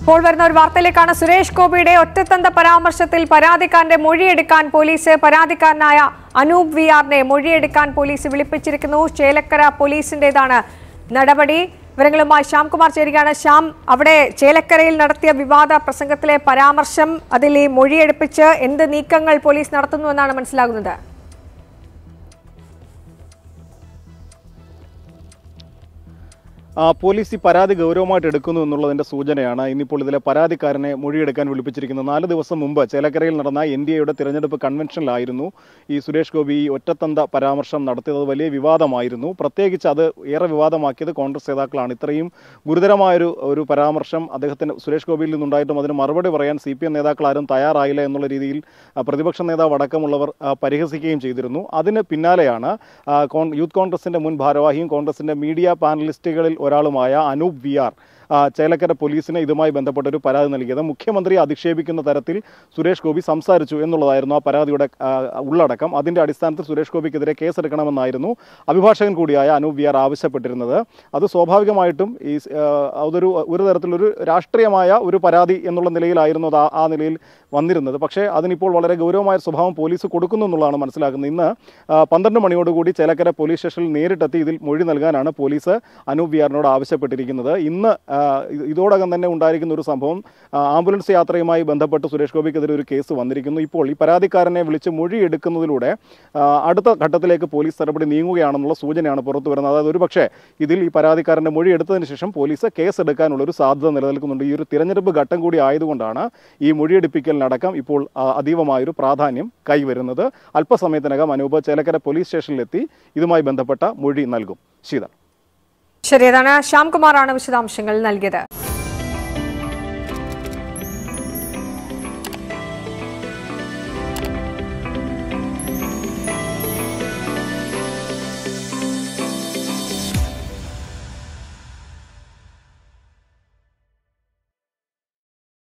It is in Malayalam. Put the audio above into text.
ഇപ്പോൾ വരുന്ന ഒരു വാർത്തയിലേക്കാണ് സുരേഷ് ഗോപിയുടെ ഒറ്റത്തന്ത പരാമർശത്തിൽ പരാതിക്കാരന്റെ മൊഴിയെടുക്കാൻ പോലീസ് പരാതിക്കാരനായ അനൂപ് വി ആറിനെ മൊഴിയെടുക്കാൻ പോലീസ് വിളിപ്പിച്ചിരിക്കുന്നു ചേലക്കര പോലീസിന്റേതാണ് നടപടി വിവരങ്ങളുമായി ശ്യാംകുമാർ ചേരുകയാണ് ശ്യാം അവിടെ ചേലക്കരയിൽ നടത്തിയ വിവാദ പ്രസംഗത്തിലെ പരാമർശം അതിൽ ഈ മൊഴിയെടുപ്പിച്ച് എന്ത് നീക്കങ്ങൾ പോലീസ് നടത്തുന്നുവെന്നാണ് മനസ്സിലാകുന്നത് ആ, പോലീസ് ഈ പരാതി ഗൗരവമായിട്ട് എടുക്കുന്നു എന്നുള്ളതിന്റെ സൂചനയാണ് ഇന്നിപ്പോൾ ഇതിലെ പരാതിക്കാരനെ മൊഴിയെടുക്കാൻ വിളിപ്പിച്ചിരിക്കുന്നത് നാല് ദിവസം മുമ്പ് ചേലക്കരയിൽ നടന്ന എൻ ഡി എയുടെ തിരഞ്ഞെടുപ്പ് കൺവെൻഷനിലായിരുന്നു ഈ സുരേഷ് ഗോപി ഈ ഒറ്റത്തന്ത പരാമർശം നടത്തിയത് വലിയ വിവാദമായിരുന്നു പ്രത്യേകിച്ച് അത് ഏറെ വിവാദമാക്കിയത് കോൺഗ്രസ് നേതാക്കളാണ് ഇത്രയും ഗുരുതരമായൊരു ഒരു പരാമർശം അദ്ദേഹത്തിന് സുരേഷ് ഗോപിയിൽ നിന്നുണ്ടായിട്ടും അതിന് മറുപടി പറയാൻ സി പി എം നേതാക്കളാരും തയ്യാറായില്ല എന്നുള്ള രീതിയിൽ ആ, പ്രതിപക്ഷ നേതാവ് അടക്കമുള്ളവർ ആ, പരിഹസിക്കുകയും ചെയ്തിരുന്നു അതിന് പിന്നാലെയാണ് ആ, കോൺ- യൂത്ത് കോൺഗ്രസിന്റെ മുൻ ഭാരവാഹിയും കോൺഗ്രസിന്റെ മീഡിയ പാനലിസ്റ്റുകളിൽ ഒരാളുമായ അനൂപ് വി ആർ ആ, ചേലക്കര പോലീസിന് ഇതുമായി ബന്ധപ്പെട്ട ഒരു പരാതി നൽകിയത് മുഖ്യമന്ത്രിയെ അധിക്ഷേപിക്കുന്ന തരത്തിൽ സുരേഷ് ഗോപി സംസാരിച്ചു എന്നുള്ളതായിരുന്നു ആ പരാതിയുടെ ആ, ഉള്ളടക്കം അതിന്റെ അടിസ്ഥാനത്തിൽ സുരേഷ് ഗോപിക്കെതിരെ കേസെടുക്കണമെന്നായിരുന്നു അഭിഭാഷകൻ കൂടിയായ അനൂപ് വി ആർ ആവശ്യപ്പെട്ടിരുന്നത് അത് സ്വാഭാവികമായിട്ടും ഈ ആ, അതൊരു ഒരു തരത്തിലൊരു രാഷ്ട്രീയമായ ഒരു പരാതി എന്നുള്ള നിലയിലായിരുന്നു അത് ആ- ആ നിലയിൽ വന്നിരുന്നത് പക്ഷേ അതിനിപ്പോൾ വളരെ ഗൗരവമായ സ്വഭാവം പോലീസ് കൊടുക്കുന്നു എന്നുള്ളതാണ് മനസ്സിലാക്കുന്നത് ഇന്ന് ആ, പന്ത്രണ്ട് മണിയോടുകൂടി ചേലക്കര പോലീസ് സ്റ്റേഷനിൽ നേരിട്ടെത്തി ഇതിൽ മൊഴി നൽകാനാണ് പോലീസ് അനൂപ് വിയാറിനോട് ആവശ്യപ്പെട്ടിരിക്കുന്നത് ഇന്ന് ആ, ഇത് ഇതോടകം തന്നെ ഉണ്ടായിരിക്കുന്ന ഒരു സംഭവം ആ, ആംബുലൻസ് യാത്രയുമായി ബന്ധപ്പെട്ട് സുരേഷ് ഗോപിക്കെതിരെ ഒരു കേസ് വന്നിരിക്കുന്നു ഇപ്പോൾ ഈ പരാതിക്കാരനെ വിളിച്ച് മൊഴി എടുക്കുന്നതിലൂടെ ആ, അടുത്ത ഘട്ടത്തിലേക്ക് പോലീസ് നടപടി നീങ്ങുകയാണെന്നുള്ള സൂചനയാണ് പുറത്തു വരുന്നത് അതായത് ഒരുപക്ഷെ ഇതിൽ ഈ പരാതിക്കാരന്റെ മൊഴി എടുത്തതിന് ശേഷം പോലീസ് കേസ് എടുക്കാനുള്ള ഒരു സാധ്യത നിലനിൽക്കുന്നുണ്ട് ഈ ഒരു തിരഞ്ഞെടുപ്പ് ഘട്ടം കൂടി ആയതുകൊണ്ടാണ് ഈ മൊഴിയെടുപ്പിക്കലിനടക്കം ഇപ്പോൾ ആ, അതീവമായൊരു പ്രാധാന്യം കൈവരുന്നത് അല്പസമയത്തിനകം അനൂപ് ചേലക്കര പോലീസ് സ്റ്റേഷനിലെത്തി ഇതുമായി ബന്ധപ്പെട്ട മൊഴി നൽകും ശീത ശരി അതാണ് ശ്യാംകുമാറാണ് വിശദാംശങ്ങൾ നൽകിയത്